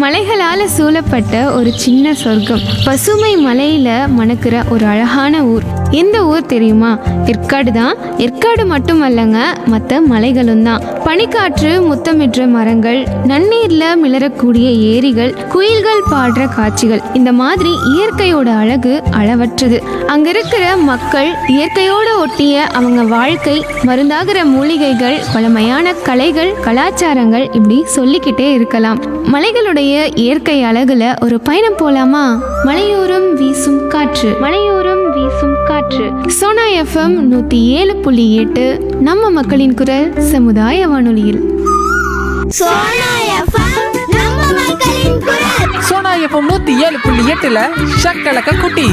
மலைகளால சூழப்பட்ட ஒரு சின்ன சொர்க்கம் பசுமை மலையில மணக்கிற ஒரு அழகான ஊர் எந்த ஊர் தெரியுமா ஏற்காடு தான் ஏற்காடு மட்டுமல்லங்க மற்ற மலைகளும் தான் பனிக்காற்று முத்தமிடுற மரங்கள் நன்னீர்ல மிளறக்கூடிய ஏரிகள் குயில்கள் பாடுற காட்சிகள் இந்த மாதிரி இயற்கையோட அழகு அளவற்றது அங்க இருக்கிற மக்கள் இயற்கையோட ஒட்டிய அவங்க வாழ்க்கை மருந்தாகிற மூலிகைகள் பழமையான கலைகள் கலாச்சாரங்கள் இப்படி சொல்லிக்கிட்டே இருக்கலாம் மலைகளுடைய இயற்கை அழகுல ஒரு பயணம் போலாமா மலையோரம் வீசும் காற்று மலையோரம் வீசும் காற்று சோனா எஃப்எம் நூத்தி ஏழு புள்ளி எட்டு நம்ம மக்களின் குரல் சமுதாய வானொலியில் சோனா எஃப்எம் நம்ம மக்களின் குரல் சோனா எஃப்எம் நூத்தி ஏழு புள்ளி எட்டுல ஷக்கலக்க குட்டி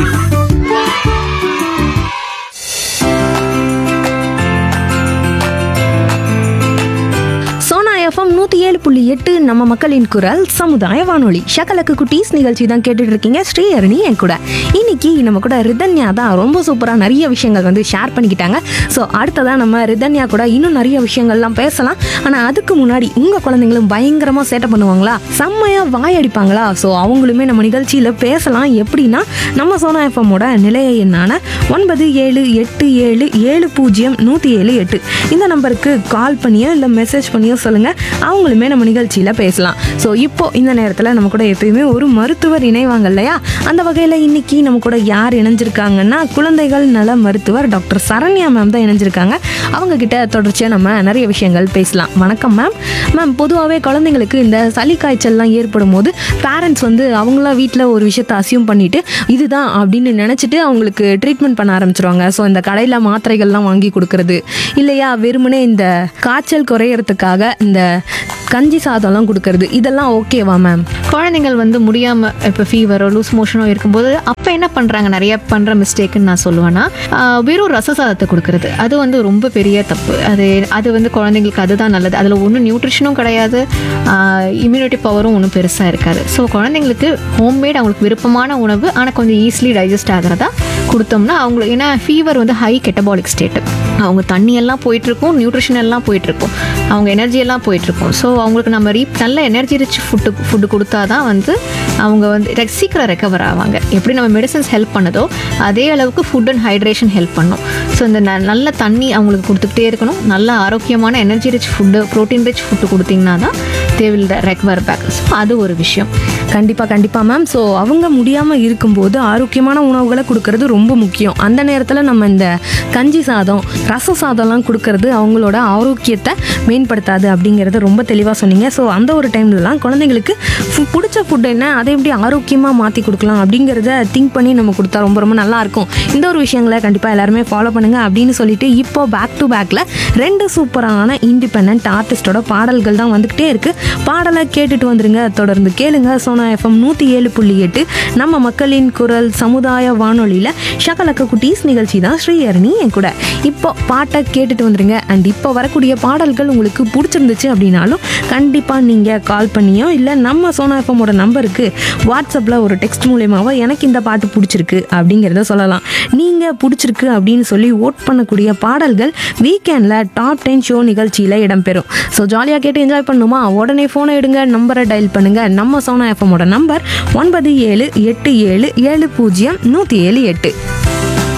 சோனா எஃப்எம் நூற்றி ஏழு புள்ளி எட்டு நம்ம மக்களின் குரல் சமுதாய வானொலி ஷக்கலக்கு குட்டீஸ் நிகழ்ச்சி தான் கேட்டுட்டு இருக்கீங்க ஸ்ரீஹரணி என் கூட இன்னைக்கு நம்ம கூட ரிதன்யா தான் ரொம்ப சூப்பராக நிறைய விஷயங்கள் வந்து ஷேர் பண்ணிக்கிட்டாங்க ஸோ அடுத்ததாக நம்ம ரிதன்யா கூட இன்னும் நிறைய விஷயங்கள்லாம் பேசலாம் ஆனால் அதுக்கு முன்னாடி உங்கள் குழந்தைங்களும் பயங்கரமாக சேட்டை பண்ணுவாங்களா செம்மையாக வாயடிப்பாங்களா ஸோ அவங்களுமே நம்ம நிகழ்ச்சியில் பேசலாம் எப்படின்னா நம்ம சோனா எஃப்எம்மோட நிலைய எண்ணான ஒன்பது ஏழு எட்டு ஏழு ஏழு பூஜ்ஜியம் நூற்றி ஏழு எட்டு இந்த நம்பருக்கு கால் பண்ணியோ இல்லை மெசேஜ் பண்ணியோ சொல்லுங்கள் அவங்களுமே நம்ம நிகழ்ச்சியில் பேசலாம் ஸோ இப்போ இந்த நேரத்தில் நம்ம கூட எப்பயுமே ஒரு மருத்துவர் இணைவாங்க இல்லையா அந்த வகையில் இன்னைக்கு நம்ம கூட யார் இணைஞ்சிருக்காங்கன்னா குழந்தைகள் நல மருத்துவர் டாக்டர் சரண்யா மேம் தான் இணைஞ்சிருக்காங்க அவங்க கிட்ட தொடர்ச்சியாக நம்ம நிறைய விஷயங்கள் பேசலாம் வணக்கம் மேம் மேம் பொதுவாகவே குழந்தைங்களுக்கு இந்த சளி காய்ச்சல்லாம் ஏற்படும் போது பேரண்ட்ஸ் வந்து அவங்களா வீட்டில் ஒரு விஷயத்தை அசியூம் பண்ணிட்டு இதுதான் அப்படின்னு நினச்சிட்டு அவங்களுக்கு ட்ரீட்மெண்ட் பண்ண ஆரம்பிச்சிருவாங்க ஸோ இந்த கடையில் மாத்திரைகள்லாம் வாங்கி கொடுக்கறது இல்லையா வெறுமனே இந்த காய்ச்சல் குறையறதுக்காக இந்த கஞ்சி சாதம்லாம் கொடுக்கறது இதெல்லாம் ஓகேவா மேம் குழந்தைங்கள் வந்து முடியாமல் இப்போ ஃபீவரோ லூஸ் மோஷனோ இருக்கும்போது அப்போ என்ன பண்ணுறாங்க நிறைய பண்ணுற மிஸ்டேக்குன்னு நான் சொல்லுவேன்னா ஆஹ் வெறும் ரச சாதத்தை கொடுக்கறது அது வந்து ரொம்ப பெரிய தப்பு அது அது வந்து குழந்தைங்களுக்கு அதுதான் நல்லது அதில் ஒன்றும் நியூட்ரிஷனும் கிடையாது இம்யூனிட்டி பவரும் ஒன்றும் பெருசாக இருக்காது ஸோ குழந்தைங்களுக்கு ஹோம்மேட் அவங்களுக்கு விருப்பமான உணவு ஆனால் கொஞ்சம் ஈஸிலி டைஜஸ்ட் ஆகிறதா கொடுத்தோம்னா அவங்களுக்கு ஏன்னா ஃபீவர் வந்து ஹை கெட்டபாலிக் ஸ்டேட்டு அவங்க தண்ணி எல்லாம் போயிட்டுருக்கும் நியூட்ரிஷன் எல்லாம் போயிட்டுருக்கும் அவங்க எனர்ஜி எல்லாம் போயிட்டுருக்கும் ஸோ அவங்களுக்கு நம்ம ரீ நல்ல எனர்ஜி ரிச் ஃபுட்டு ஃபுட்டு கொடுத்தா தான் வந்து அவங்க வந்து ரெ- சீக்கிரம் ரெக்கவர் ஆவாங்க எப்படி நம்ம மெடிசன்ஸ் ஹெல்ப் பண்ணுதோ அதே அளவுக்கு ஃபுட் அண்ட் ஹைட்ரேஷன் ஹெல்ப் பண்ணும் ஸோ இந்த ந- நல்ல தண்ணி அவங்களுக்கு கொடுத்துக்கிட்டே இருக்கணும் நல்ல ஆரோக்கியமான energy rich food protein rich food கொடுத்தீங்கன்னா தான் they will recover back so அது ஒரு விஷயம் கண்டிப்பாக கண்டிப்பாக மேம் ஸோ அவங்க முடியாமல் இருக்கும்போது ஆரோக்கியமான உணவுகளை கொடுக்கறது ரொம்ப முக்கியம் அந்த நேரத்தில் நம்ம இந்த கஞ்சி சாதம் ரச சாதம்லாம் கொடுக்கறது அவங்களோட ஆரோக்கியத்தை மேம்படுத்தாது அப்படிங்கிறத ரொம்ப தெளிவாக சொன்னீங்க ஸோ அந்த ஒரு டைம்லலாம் குழந்தைங்களுக்கு ஃபு- பிடிச்ச ஃபுட் என்ன அதை எப்படி ஆரோக்கியமாக மாற்றி கொடுக்கலாம் அப்படிங்கிறத திங்க் பண்ணி நம்ம கொடுத்தா ரொம்ப ரொம்ப நல்லா இருக்கும் இந்த ஒரு விஷயங்களை கண்டிப்பாக எல்லாருமே ஃபாலோ பண்ணுங்க அப்படின்னு சொல்லிட்டு இப்போ பேக் டு பேக்கில் ரெண்டு சூப்பரான இண்டிபெண்ட் ஆர்டிஸ்டோட பாடல்கள் தான் வந்துக்கிட்டே இருக்கு பாடலை கேட்டுட்டு வந்துருங்க தொடர்ந்து கேளுங்க சோனா எஃப்எம் நூற்றி ஏழு புள்ளி எட்டு நம்ம மக்களின் குரல் சமுதாய வானொலியில் ஷகலக்க குட்டீஸ் நிகழ்ச்சி தான் ஸ்ரீஹரணி என் கூட இப்போ பாட்டை கேட்டுட்டு வந்துருங்க அண்ட் இப்போ வரக்கூடிய பாடல்கள் உங்களுக்கு பிடிச்சிருந்துச்சு அப்படின்னாலும் கண்டிப்பாக நீங்கள் கால் பண்ணியோ இல்லை நம்ம சோனா எஃப்எம்மோட நம்பருக்கு வாட்ஸ்அப்பில் ஒரு டெக்ஸ்ட் மூலியமாவோ எனக்கு இந்த பாட்டு பிடிச்சிருக்கு அப்படிங்கிறத சொல்லலாம் நீங்கள் பிடிச்சிருக்கு அப்படின்னு சொல்லி ஓட் பண்ணக்கூடிய பாடல்கள் வீக்கெண்டில் டாப் டென் ஷோ நிகழ்ச்சியில் இடம்பெறும் ஸோ ஜாலியாக கேட்டு என்ஜாய் பண்ணுமா உடனே ஃபோனை எடுங்க நம்பரை டயல் பண்ணுங்க நம்ம சோனா எஃப்எம்மோட நம்பர் ஒன்பது ஏழு எட்டு ஏழு ஏழு பூஜ்ஜியம் நூற்றி ஏழு எட்டு